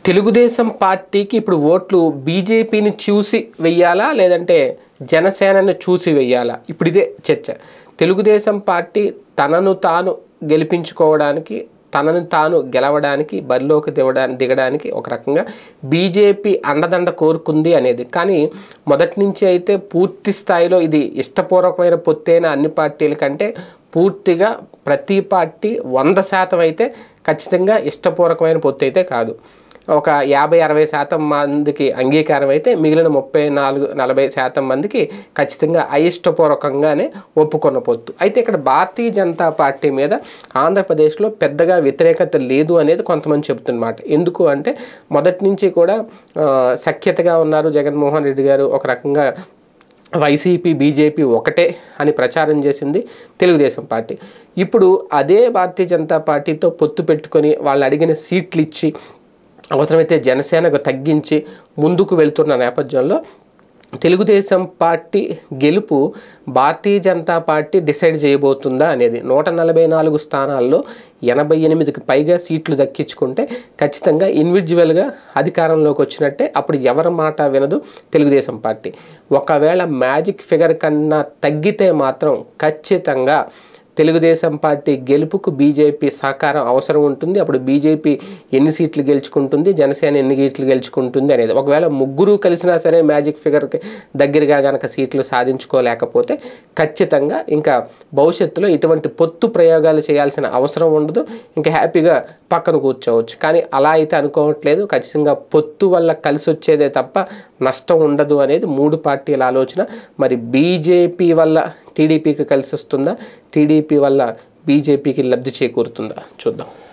తెలుగుదేశం పార్టీకి ఇప్పుడు ఓట్లు బీజేపీని చూసి వెయ్యాలా లేదంటే జనసేనని చూసి వెయ్యాలా ఇప్పుడు ఇదే చర్చ తెలుగుదేశం పార్టీ తనను తాను గెలిపించుకోవడానికి తనను తాను గెలవడానికి బరిలోకి దిగడానికి దిగడానికి ఒక రకంగా బీజేపీ అండదండ కోరుకుంది అనేది కానీ మొదటి నుంచి అయితే పూర్తి స్థాయిలో ఇది ఇష్టపూర్వకమైన పొత్తైన అన్ని పార్టీల కంటే పూర్తిగా ప్రతి పార్టీ వంద శాతం అయితే ఖచ్చితంగా ఇష్టపూర్వకమైన పొత్తు అయితే కాదు ఒక యాభై అరవై శాతం మందికి అంగీకారం అయితే మిగిలిన ముప్పై నాలుగు నలభై శాతం మందికి ఖచ్చితంగా అయిష్టపూర్వకంగానే ఒప్పుకున్న పొత్తు అయితే ఇక్కడ భారతీయ జనతా పార్టీ మీద ఆంధ్రప్రదేశ్లో పెద్దగా వ్యతిరేకత లేదు అనేది కొంతమంది చెబుతున్నమాట ఎందుకు అంటే మొదటి నుంచి కూడా ఆ, సఖ్యతగా ఉన్నారు జగన్మోహన్ రెడ్డి గారు ఒక రకంగా వైసీపీ బీజేపీ ఒకటే అని ప్రచారం చేసింది తెలుగుదేశం పార్టీ ఇప్పుడు అదే భారతీయ జనతా పార్టీతో పొత్తు పెట్టుకొని వాళ్ళు అడిగిన సీట్లు ఇచ్చి అవసరమైతే జనసేనకు తగ్గించి ముందుకు వెళ్తున్న నేపథ్యంలో తెలుగుదేశం పార్టీ గెలుపు భారతీయ జనతా పార్టీ డిసైడ్ చేయబోతుందా అనేది నూట నలభై నాలుగు స్థానాల్లో ఎనభై ఎనిమిదికి పైగా సీట్లు దక్కించుకుంటే ఖచ్చితంగా ఇండివిజువల్గా అధికారంలోకి వచ్చినట్టే అప్పుడు ఎవరి మాట వినదు తెలుగుదేశం పార్టీ ఒకవేళ మ్యాజిక్ ఫిగర్ కన్నా తగ్గితే మాత్రం ఖచ్చితంగా తెలుగుదేశం పార్టీ గెలుపుకు బీజేపీ సహకారం అవసరం ఉంటుంది అప్పుడు బీజేపీ ఎన్ని సీట్లు గెలుచుకుంటుంది జనసేన ఎన్ని సీట్లు గెలుచుకుంటుంది అనేది ఒకవేళ ముగ్గురు కలిసినా సరే మ్యాజిక్ ఫిగర్కి దగ్గరగా గనక సీట్లు సాధించుకోలేకపోతే ఖచ్చితంగా ఇంకా భవిష్యత్తులో ఇటువంటి పొత్తు ప్రయోగాలు చేయాల్సిన అవసరం ఉండదు ఇంకా హ్యాపీగా పక్కన కూర్చోవచ్చు కానీ అలా అయితే అనుకోవట్లేదు ఖచ్చితంగా పొత్తు వల్ల కలిసి వచ్చేదే తప్ప నష్టం ఉండదు అనేది మూడు పార్టీల ఆలోచన మరి బీజేపీ వల్ల టీడీపీకి కలిసి వస్తుందా టీడీపీ వల్ల బీజేపీకి లబ్ధి చేకూరుతుందా చూద్దాం